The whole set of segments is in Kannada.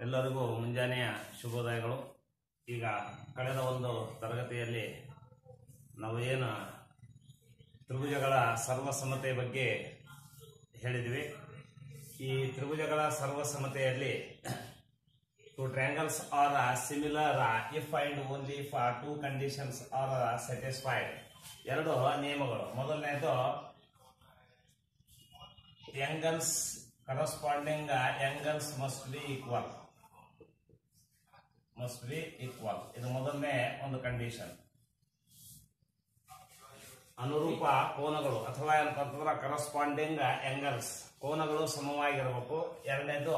ಎಲ್ಲರಿಗೂ ಮುಂಜಾನೆಯ ಶುಭೋದಯಗಳು ಈಗ ಕಳೆದ ಒಂದು ತರಗತಿಯಲ್ಲಿ ನಾವು ಏನು ತ್ರಿಭುಜಗಳ ಸರ್ವಸಮತೆ ಬಗ್ಗೆ ಹೇಳಿದ್ವಿ ಈ ತ್ರಿಭುಜಗಳ ಸರ್ವಸಮತೆಯಲ್ಲಿ two triangles are similar if and only if two conditions are satisfied ಎರಡು ನಿಯಮಗಳು ಮೊದಲನೇದು angles corresponding uh, angles must be equal must be equal ಇದು ಮೊದಲನೇ ಒಂದು ಕಂಡೀಷನ್ ಅನುರೂಪ ಕೋನಗಳು ಅಥವಾ ಏನಂತಂದ್ರೆ ಕರಸ್ಪಾಂಡಿಂಗ್ ಆಂಗಲ್ಸ್ ಕೋನಗಳು ಸಮವಾಗಿರಬೇಕು ಎರಡನೇದು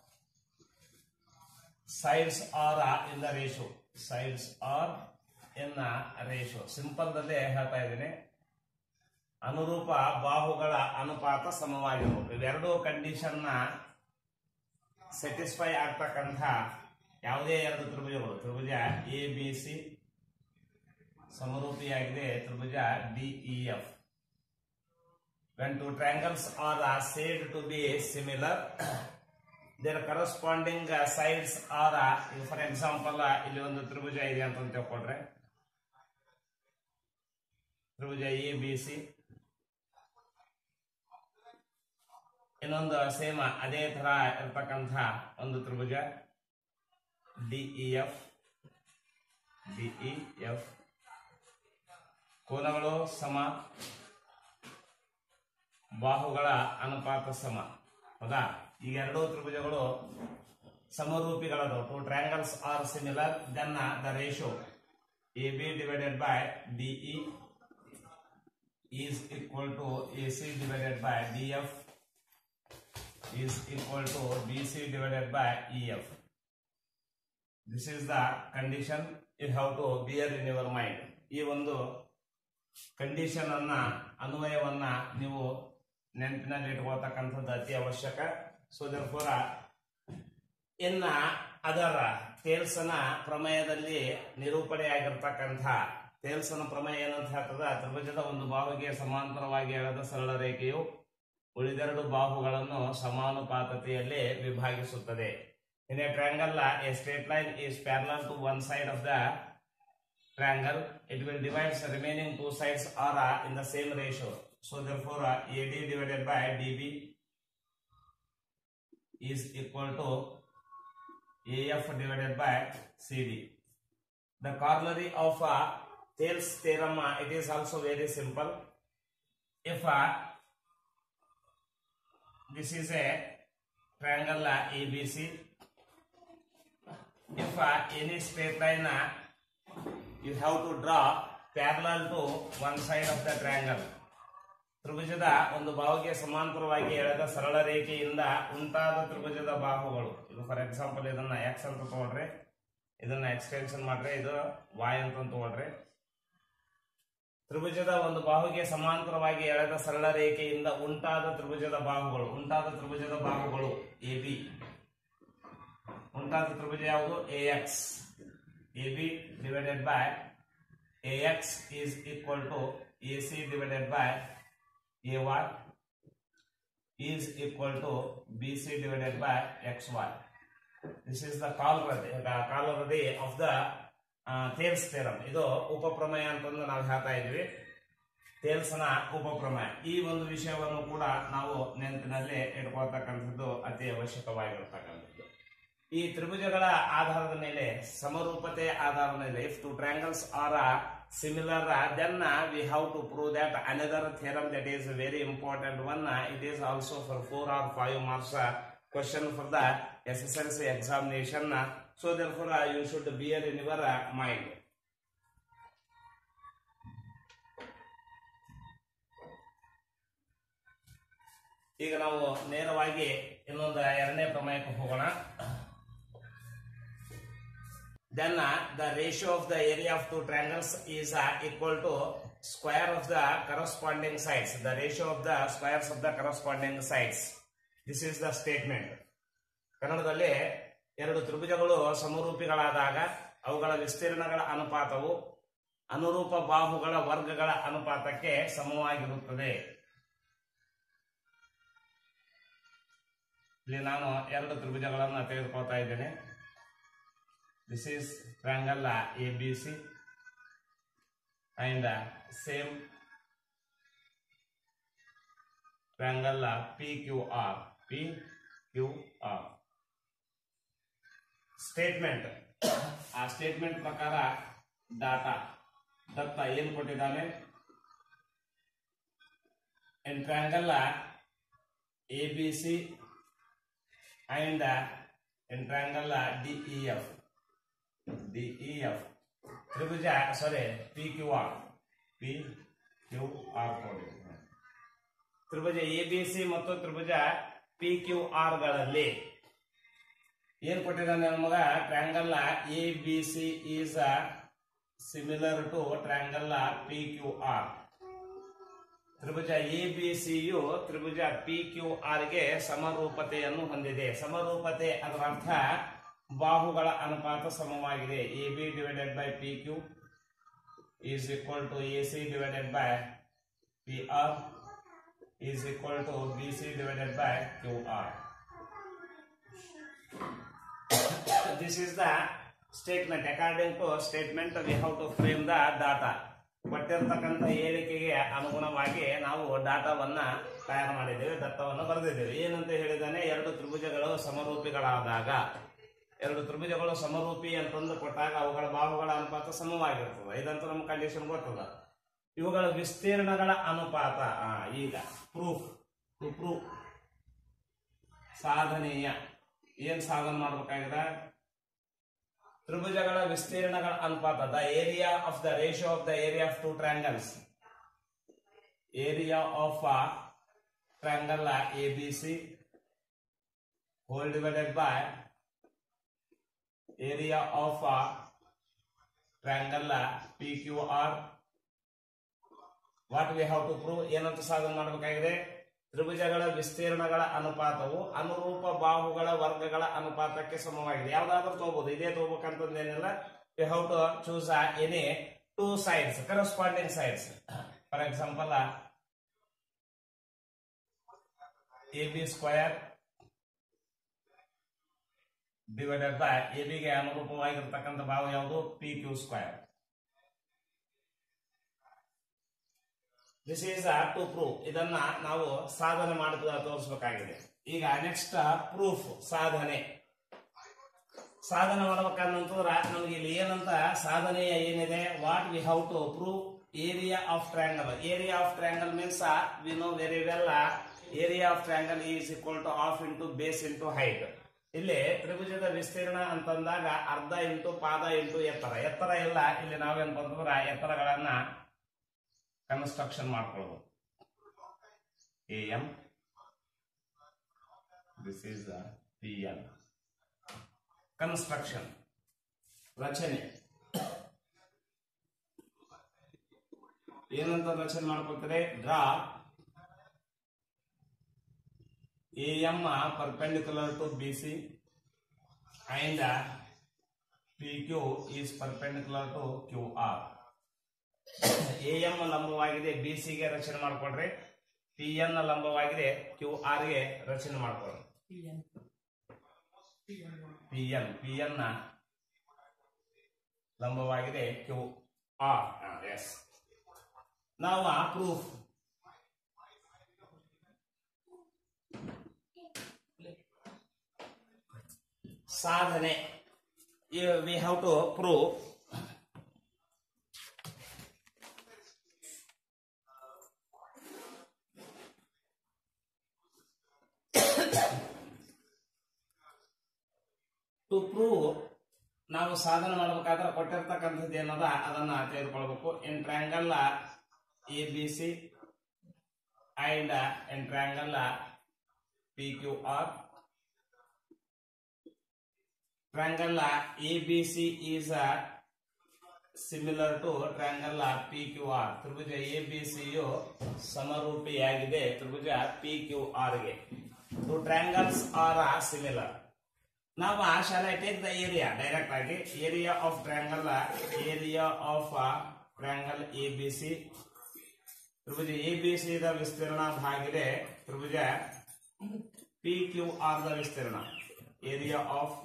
sides are in the ratio sides are in ratio simple ದಲ್ಲೇ ಹೇಳ್ತಾ ಇದ್ದೀನಿ ಅನುರೂಪ ಬಾಹುಗಳ ಅನುಪಾತ ಸಮವಾಗಿರಬೇಕು ಇವೆರಡೂ ಕಂಡೀಷನ್ ನ ಸ್ಯಾಟಿಸ್ಫೈ ಆಗ್ತಕ್ಕಂಥ ಯಾವುದೇ ಎರಡು ತ್ರಿಭುಜಗಳು ತ್ರಿಭುಜ ಎ ಬಿ ಸಿ ಸಮರೂಪಿಯಾಗಿದೆ ತ್ರಿಭುಜ D E F when two triangles are said to be similar their corresponding sides are for example ಇಲ್ಲಿ ಒಂದು ತ್ರಿಭುಜ ಇದೆ ಅಂತ ತಿಳ್ಕೊಂಡ್ರೆ ತ್ರಿಭುಜ ಎ ಬಿ ಸಿ ಇನ್ನೊಂದು ಸೇಮ ಅದೇ ತರ ಇರ್ತಕ್ಕಂಥ ಒಂದು ತ್ರಿಭುಜ ಡಿಇ ಎಫ್ ಡಿಇ ಎಫ್ ಕೋನಗಳು ಸಮ ಬಾಹುಗಳ ಅನುಪಾತ ಸಮ ಹೌದಾ ಈ ಎರಡೂ ತ್ರಿಭುಜಗಳು ಸಮರೂಪಿಗಳದು two triangles are similar then the ratio A B divided by DE is equal to A C divided by D F is equal to BC divided by EF. This is the condition you have to bear in your mind. ಈ ಒಂದು ಕಂಡೀಷನ್ ಅನ್ನ ಅನ್ವಯವನ್ನ ನೀವು ನೆನಪಿನಲ್ಲಿ ಇಟ್ಕೊಳ್ತಕ್ಕಂಥದ್ದು ಅತಿ ಅವಶ್ಯಕ ಸೊ ಫೋರ ಇನ್ನ ಅದರ ತೇಲ್ಸನ ಪ್ರಮೇಯದಲ್ಲಿ ನಿರೂಪಣೆಯಾಗಿರ್ತಕ್ಕಂಥ ತೇಲ್ಸನ ಪ್ರಮೇಯ ಏನಂತ ಹೇಳ್ತದ ತ್ರಿಭುಜದ ಒಂದು ಬಾಹುಗೆ ಸಮಾಂತರವಾಗಿ ಎಳೆದ ಸರಳ ರೇಖೆಯು ಉಳಿದೆರಡು ಬಾಹುಗಳನ್ನು ಸಮಾನುಪಾತತೆಯಲ್ಲಿ ವಿಭಾಗಿಸುತ್ತದೆ in a triangle a straight line is parallel to one side of the triangle it will divides remaining two sides are in the same ratio so therefore A D divided by D B is equal to A F divided by C D the corollary of Thales theorem it is also very simple if uh, this is a triangle uh, ABC. If uh, any straight line uh, you have to draw parallel to one side of the triangle. ತ್ರಿಭುಜದ ಒಂದು ಬಾಹುಗೆ ಸಮಾಂತರವಾಗಿ ಎಳೆದ ಸರಳ ರೇಖೆಯಿಂದ ಉಂಟಾದ ತ್ರಿಭುಜದ ಬಾಹುಗಳು ಇದು ಫಾರ್ ಎಕ್ಸಾಂಪಲ್ ಇದನ್ನ ಎಕ್ಸ್ ಅಂತ ತಗೊಳ್ರಿ ಇದನ್ನ ಎಕ್ಸ್ಟೆನ್ಷನ್ ಮಾಡ್ರಿ ಇದು ವಾಯ್ ಅಂತ ತಗೊಳ್ರಿ ತ್ರಿಭುಜದ ಒಂದು ಬಾಹುಗೆ ಸಮಾಂತರವಾಗಿ ಎಳೆದ ಸರಳ ರೇಖೆಯಿಂದ ಉಂಟಾದ ತ್ರಿಭುಜದ ಬಾಹುಗಳು ಉಂಟಾದ ತ್ರಿಭುಜದ ಬಾಹುಗಳು ಎ ಬಿ ಉಂಟಾದ ತ್ರಿಭುಜ ಯಾವುದು A X A B divided by A X is equal to A C divided by A Y is equal to B C divided by X Y this is the corollary corollary of the Thales theorem ಇದು ಉಪಪ್ರಮೇಯ ಅಂತಂದು ನಾವು ಹೇಳ್ತಾ ಇದ್ವಿ ಥೇಲ್ಸ್ನ ಉಪಪ್ರಮೇಯ ಈ ಒಂದು ವಿಷಯವನ್ನು ಕೂಡ ನಾವು ನೆನಪಿನಲ್ಲಿ ಇಟ್ಕೊಳ್ತಕ್ಕಂಥದ್ದು ಅತಿ ಅವಶ್ಯಕವಾಗಿರ್ತಕ್ಕಂಥದ್ದು ಈ ತ್ರಿಭುಜಗಳ ಆಧಾರದ ಮೇಲೆ ಸಮರೂಪತೆ ಆಧಾರದ ಮೇಲೆ if two triangles are similar then we have to prove that another theorem that is very important one it is also for four or five marks question for the S S L C examination so therefore uh, you should bear in your uh, mind ಈಗ ನಾವು ನೇರವಾಗಿ ಇನ್ನೊಂದು ಎರಡನೇ ಪ್ರಮೇಯಕ್ಕೆ ಹೋಗೋಣ then the ratio of the area of two triangles is equal to square of the corresponding sides the ratio of the squares of the corresponding sides this is the statement ಕನ್ನಡದಲ್ಲಿ ಎರಡು ತ್ರಿಭುಜಗಳು ಸಮರೂಪಿಗಳಾದಾಗ ಅವುಗಳ ವಿಸ್ತೀರ್ಣಗಳ ಅನುಪಾತವು ಅನುರೂಪ ಬಾಹುಗಳ ವರ್ಗಗಳ ಅನುಪಾತಕ್ಕೆ ಸಮವಾಗಿರುತ್ತದೆ ಇಲ್ಲಿ ನಾನು ಎರಡು ತ್ರಿಭುಜಗಳನ್ನು ತೆಗೆದುಕೊಳ್ತಾ ಇದ್ದೇನೆ this is triangle A B C and same triangle P Q R P Q R statement ಆ ಸ್ಟೇಟ್ಮೆಂಟ್ ಪ್ರಕಾರ ಡಾಟಾ ದತ್ತ ಏನು ಕೊಟ್ಟಿದ್ದಾನೆ in triangle ABC and in triangle DEF DEF ತ್ರಿಭುಜ sorry P Q R P Q R ತ್ರಿಭುಜ ಎ ಬಿ ಸಿ ಮತ್ತು ತ್ರಿಭುಜ ಪಿ ಕ್ಯೂ ಆರ್ ಗಳಲ್ಲಿ ಏನ್ ಕೊಟ್ಟಿದ್ದಾನೆ ನಮಗ triangle A B C is similar to triangle P Q R ತ್ರಿಭುಜ ಎ ಬಿ ಸಿಯು ತ್ರಿಭುಜ ಪಿ ಕ್ಯೂ ಆರ್ ಗೆ ಸಮರೂಪತೆಯನ್ನು ಹೊಂದಿದೆ ಸಮರೂಪತೆ ಅದರ ಅರ್ಥ ಬಾಹುಗಳ ಅನುಪಾತ ಸಮವಾಗಿದೆ A B divided by P Q is equal to A C divided by P R is equal to B C divided by Q R this is the statement according to statement we have to frame the data ಕೊಟ್ಟಿರ್ತಕ್ಕಂಥ ಹೇಳಿಕೆಗೆ ಅನುಗುಣವಾಗಿ ನಾವು ಡಾಟಾವನ್ನ ತಯಾರು ಮಾಡಿದ್ದೇವೆ ದತ್ತವನ್ನು ಬರೆದಿದ್ದೇವೆ ಏನಂತ ಹೇಳಿದಾನೆ ಎರಡು ತ್ರಿಭುಜಗಳು ಸಮರೂಪಿಗಳಾದಾಗ ಎರಡು ತ್ರಿಭುಜಗಳು ಸಮರೂಪಿ ಅಂತಂದು ಕೊಟ್ಟಾಗ ಅವುಗಳ ಬಾಹುಗಳ ಅನುಪಾತ ಸಮವಾಗಿರ್ತದೆ ಇದಂತೂ ನಮ್ಮ ಕಂಡೀಷನ್ ಗೊತ್ತದ ಇವುಗಳ ವಿಸ್ತೀರ್ಣಗಳ ಅನುಪಾತ ಆ, ಈಗ ಪ್ರೂಫ್ ಟು ಪ್ರೂಫ್ ಸಾಧನೀಯ ಏನ್ ಸಾಧನೆ ಮಾಡ್ಬೇಕಾಗಿದೆ ತ್ರಿಭುಜಗಳ ವಿಸ್ತೀರ್ಣಗಳ ಅನುಪಾತ the area of the ratio of the area of two triangles area of triangle A B C whole divided by area of triangle P Q R what we have to prove ಏನಂತ ಸಾಧನೆ ಮಾಡಬೇಕಾಗಿದೆ ತ್ರಿಭುಜಗಳ ವಿಸ್ತೀರ್ಣಗಳ ಅನುಪಾತವು ಅನುರೂಪ ಬಾಹುಗಳ ವರ್ಗಗಳ ಅನುಪಾತಕ್ಕೆ ಸಮವಾಗಿದೆ ಯಾವ್ದಾದ್ರೂ ತಗೋಬಹುದು ಇದೇ ತಗೋಬೇಕಂತಂದೇನಿಲ್ಲ we have to choose any two sides corresponding sides for example A B square divided by A ಬಿಗೆ ಅನುರೂಪವಾಗಿರ್ತಕ್ಕಂಥ ಬಾಹು ಯಾವುದು P Q square this is to proof ಇದನ್ನ ನಾವು ಸಾಧನೆ ಮಾಡಿದ ತೋರಿಸಬೇಕಾಗಿದೆ ಈಗ ನೆಕ್ಸ್ಟ್ ಪ್ರೂಫ್ ಸಾಧನೆ ಸಾಧನೆ ಮಾಡ್ಬೇಕಂತಂದ್ರ ನಮ್ಗೆ ಇಲ್ಲಿ ಏನಂತ ಸಾಧನೆಯ ಏನಿದೆ what we how to prove area of triangle area of triangle means we know very well area of triangle is equal to half into base into height ಇಲ್ಲಿ ತ್ರಿಭುಜದ ವಿಸ್ತೀರ್ಣ ಅಂತಂದಾಗ ಅರ್ಧ ಇಂಟು ಪಾದ ಇಂಟು ಎತ್ತರ ಎತ್ತರ ಇಲ್ಲ ಇಲ್ಲಿ ನಾವೇನ್ ಬಂತಂದ್ರ ಎತ್ತರಗಳನ್ನ ಕನ್ಸ್ಟ್ರಕ್ಷನ್ ಮಾಡ್ಕೊಳ್ಳೋದು A M this is P N construction ರಚನೆ ಏನಂತ ರಚನೆ ಮಾಡ್ಕೊತಾರೆ draw A M perpendicular to B C and P Q is perpendicular to Q R A M ಲಂಬವಾಗಿದೆ ಬಿ ಗೆ ರಚನೆ ಮಾಡ್ಕೊಡ್ರಿ ಪಿ ಎನ್ ಲಂಬವಾಗಿದೆ ಕ್ಯೂ ಆರ್ ಗೆ ರಚನೆ ಮಾಡ್ಕೊಡ್ರಿ ಪಿ ಎನ್ ಪಿ ಎನ್ ಲಂಬವಾಗಿದೆ ಕ್ಯೂ ಆರ್ ಎಸ್ ನಾವು ಆ ಪ್ರೂಫ್ ಸಾಧನೆ we have to prove to prove ನಾವು ಸಾಧನೆ ಮಾಡಬೇಕಾದ್ರೆ ಕೊಟ್ಟಿರ್ತಕ್ಕಂಥದ್ದು ಏನದ ಅದನ್ನ ತೆಗೆದುಕೊಳ್ಬೇಕು in triangle A B C and in triangle P Q R triangle A B C is similar to triangle P Q R ತ್ರಿಭುಜ ಎ ಬಿ ಸಿಯು ಸಮರೂಪಿಯಾಗಿದೆ ತ್ರಿಭುಜ ಪಿ ಕ್ಯೂ ಆರ್ ಗೆ ಟು ಟ್ರ್ಯಾಂಗಲ್ಸ್ ಆರ್ ಸಿಮಿಲರ್ ನಾವು shall take the area direct ಆಗಿ area of triangle area of triangle A B C ತ್ರಿಭುಜ ಎ ಬಿ ಸಿ ದ ವಿಸ್ತೀರ್ಣ ಭಾಗಿದೆ ತ್ರಿಭುಜ ಪಿ ಕ್ಯೂ ಆರ್ ದ ವಿಸ್ತೀರ್ಣ area of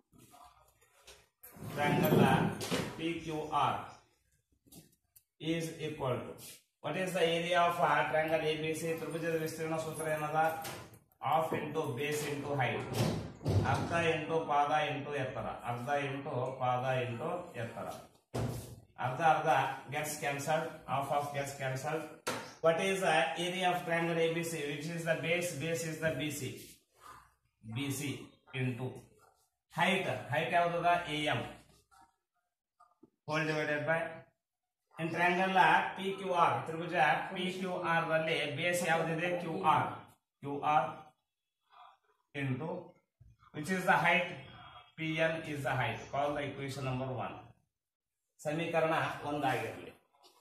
triangle P Q R is equal to what is the area of triangle A B C ತ್ರಿಭುಜದ ವಿಸ್ತೀರ್ಣ ಸೂತ್ರ ಏನದ half into base into height ಅರ್ಧ ಇಂಟು ಪಾದ ಇಂಟು ಎತ್ತರ ಅರ್ಧ ಇಂಟು ಪಾದ ಇಂಟು ಎತ್ತರ ಅರ್ಧ ಅರ್ಧ gets cancelled half half gets cancelled what is the area of triangle ABC which is the base base is the BC BC into height height ಯಾವ್ದದ AM whole divided by in triangle PQR ತ್ರಿಭುಜ PQR ರಲ್ಲಿ ಬೇಸ್ ಯಾವ್ದಿದೆ QR QR into which is the height PN is the height call the equation number 1 ಸಮೀಕರಣ ಒಂದಾಗಿರಲಿ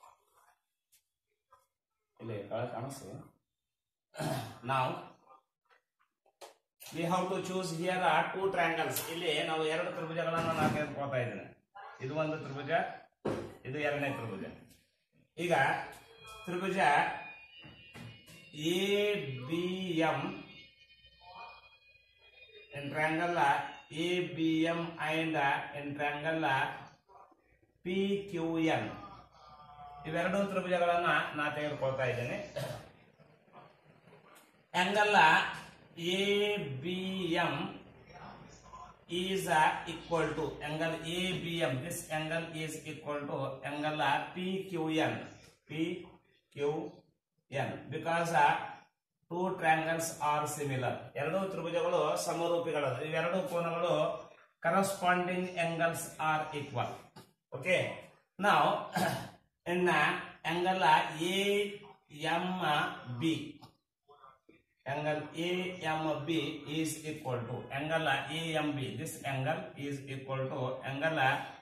ಇಲ್ಲಿ ಕೆಳಗೆ ಕಾಣಿಸ್ತು ನಾವು we how to choose here are two triangles ಇಲ್ಲಿ ನಾವು ಎರಡು ತ್ರಿಭುಜಗಳನ್ನು ನಾನು ತೆಗೆದುಕೊಳ್ತಾ ಇದ್ದೇನೆ ಇದು ಒಂದು ತ್ರಿಭುಜ ಇದು ಎರಡನೇ ತ್ರಿಭುಜ ಈಗ ತ್ರಿಭುಜ A B M in triangle ABM and in triangle PQN ಇವೆರಡು ತ್ರಿಭುಜಗಳನ್ನ ನಾ ತೆಗೆದುಕೊಳ್ತಾ ಇದ್ದೇನೆ angle A B M is equal to angle A B M this angle is equal to angle P Q N P Q N because two triangles are similar ಎರಡೂ ತ್ರಿಭುಜಗಳು ಸಮರೂಪಿಗಳದು ಇವೆರಡು ಕೋನಗಳು corresponding angles are equal okay ನಾವು ಇನ್ನ angle A M B angle AMB is equal to angle AMB. This angle is equal to angle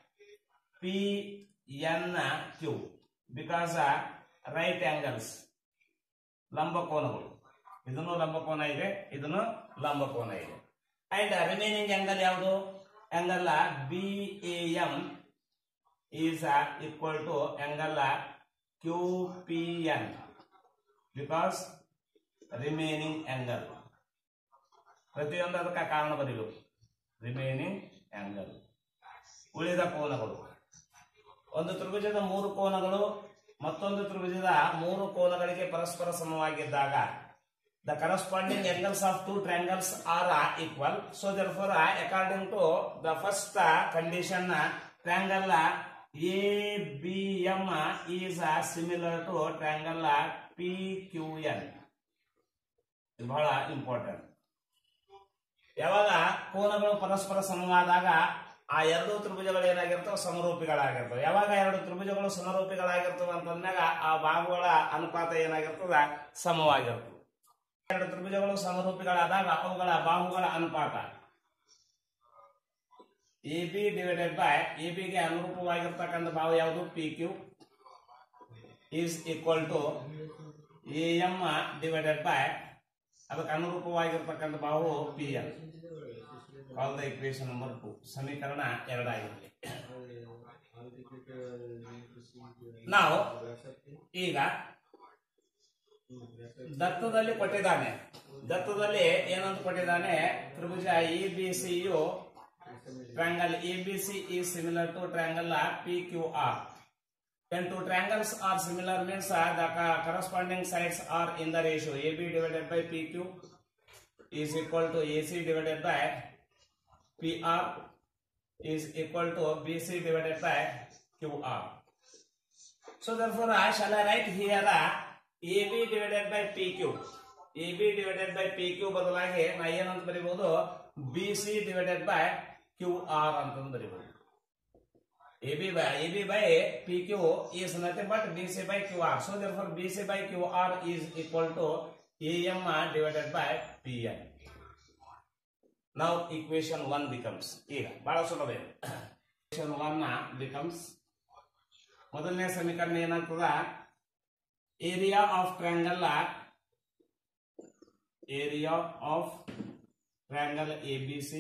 PNQ because uh, right angles ಲಂಬಕೋನಗಳು ಇದನ್ನು ಲಂಬಕೋನ ಇದೆ ಇದನ್ನು ಲಂಬಕೋನ ಇದೆ ಅಂಡ್ ರಿಮೈನಿಂಗ್ ಆಂಗಲ್ ಯಾವುದು angle B A M is equal to angle Q P N because remaining angle ಪ್ರತಿಯೊಂದು ಅದಕ್ಕೆ ಕಾರಣ ಬರೀಬೇಕು ರಿಮೈನಿಂಗ್ ಆಂಗಲ್ ಉಳಿದ ಕೋನಗಳು ಒಂದು ತ್ರಿಭುಜದ ಮೂರು ಕೋನಗಳು ಮತ್ತೊಂದು ತ್ರಿಭುಜದ ಮೂರು ಕೋನಗಳಿಗೆ ಪರಸ್ಪರ ಸಮವಾಗಿದ್ದಾಗ the corresponding angles of two triangles are equal so therefore according to the first condition triangle A B M is similar to triangle P Q N ಇದು ಬಹಳ ಇಂಪಾರ್ಟೆಂಟ್ ಯಾವಾಗ ಕೋನಗಳು ಪರಸ್ಪರ ಸಮವಾದಾಗ ಆ ಎರಡು ತ್ರಿಭುಜಗಳು ಏನಾಗಿರ್ತವೆ ಸಮರೂಪಿಗಳಾಗಿರ್ತವೆ ಯಾವಾಗ ಎರಡು ತ್ರಿಭುಜಗಳು ಸಮರೂಪಿಗಳಾಗಿರ್ತವೆ ಅಂತಂದಾಗ ಆ ಭಾಗಗಳ ಅನುಪಾತ ಏನಾಗಿರ್ತದ ಸಮವಾಗಿರ್ತದೆ ಎರಡು ತ್ರಿಭುಜಗಳು ಸಮರೂಪಿಗಳಾದಾಗ ಅವುಗಳ ಬಾಹುಗಳ ಅನುಪಾತ A B divided by A ಬಿಗೆ ಅನುರೂಪವಾಗಿರ್ತಕ್ಕಂಥ ಬಾಹು ಯಾವುದು P Q is equal to A M divided by ಅದಕ್ಕೆ ಅನುರೂಪವಾಗಿರ್ತಕ್ಕಂಥ ಬಾಹು P L all the equation number two ಸಮೀಕರಣ ಎರಡಾಗಿರಲಿ ನಾವು ಈಗ ದತ್ತದಲ್ಲಿ ಕೊಟ್ಟಿದ್ದಾನೆ ದತ್ತದಲ್ಲಿ ಏನಂತ ಕೊಟ್ಟಿದ್ದಾನೆ ತ್ರಿಭುಜ ಇ ಬಿ ಸಿ ಯು ಟ್ರ್ಯಾಂಗಲ್ ಎ ಬಿ ಸಿ ಈ similar to triangle P Q R When two triangles are similar means uh, the co- corresponding sides are in the ratio AB divided by PQ is equal to AC divided by PR is equal to BC divided by QR. So therefore I shall I write here uh, AB divided by PQ. AB divided by PQ ಬದಲಾಗಿ ನಾ ಏನಂತ ಬರೀಬಹುದು BC divided by QR ಅಂತಂದು ಬರೀಬಹುದು AB by AB by PQ is nothing but BC by QR. So therefore BC by QR is equal to AM divided by PN. Now equation 1 becomes ಈಗ ಬಹಳ ಸುಲಭ ಇದೆ equation 1 becomes ಮೊದಲನೇ ಸಮೀಕರಣ ಏನಾಗ್ತದ area of triangle area of triangle A B C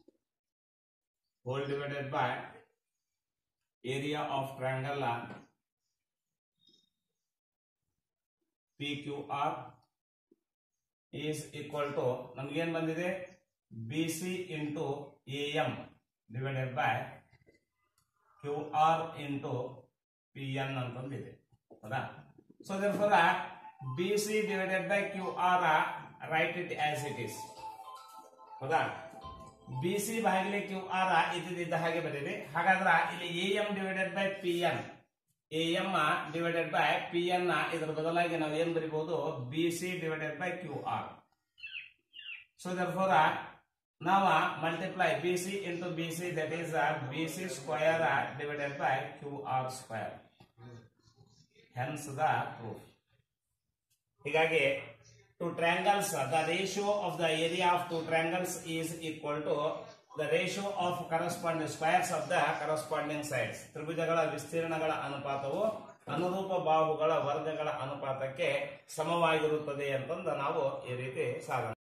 whole divided by area of triangle PQR is equal to ನಮ್ಗೇನ್ ಬಂದಿದೆ B C into A M divided by Q R into P N ಅಂತಂದಿದೆ ಹೌದಾ so therefore B C divided by Q R write it as it is ಹೌದಾ ಬಿ ಸಿ ಭಾಗಿಲೆ ಕ್ಯೂ ಆರ್ ಇದ್ದಿದ್ದ ಹಾಗೆ ಬರೀರಿ ಹಾಗಾದ್ರೆ ಇಲ್ಲಿ A M divided by P N A M divided by P N ಇದರ ಬದಲಾಗಿ ನಾವು ಏನ್ ಬರಿಬಹುದು B C divided by Q R so therefore ನಾವು multiply B C into B C that is B C square divided by Q R square hence the proof ಹೀಗಾಗಿ two triangles the ratio of the area of two triangles is equal to the ratio of corresponding squares of the corresponding sides ತ್ರಿಭುಜಗಳ ವಿಸ್ತೀರ್ಣಗಳ ಅನುಪಾತವು ಅನುರೂಪ ಬಾಹುಗಳ ವರ್ಗಗಳ ಅನುಪಾತಕ್ಕೆ ಸಮವಾಗಿರುತ್ತದೆ ಅಂತಂದು ನಾವು ಈ ರೀತಿ ಸಾಗೋಣ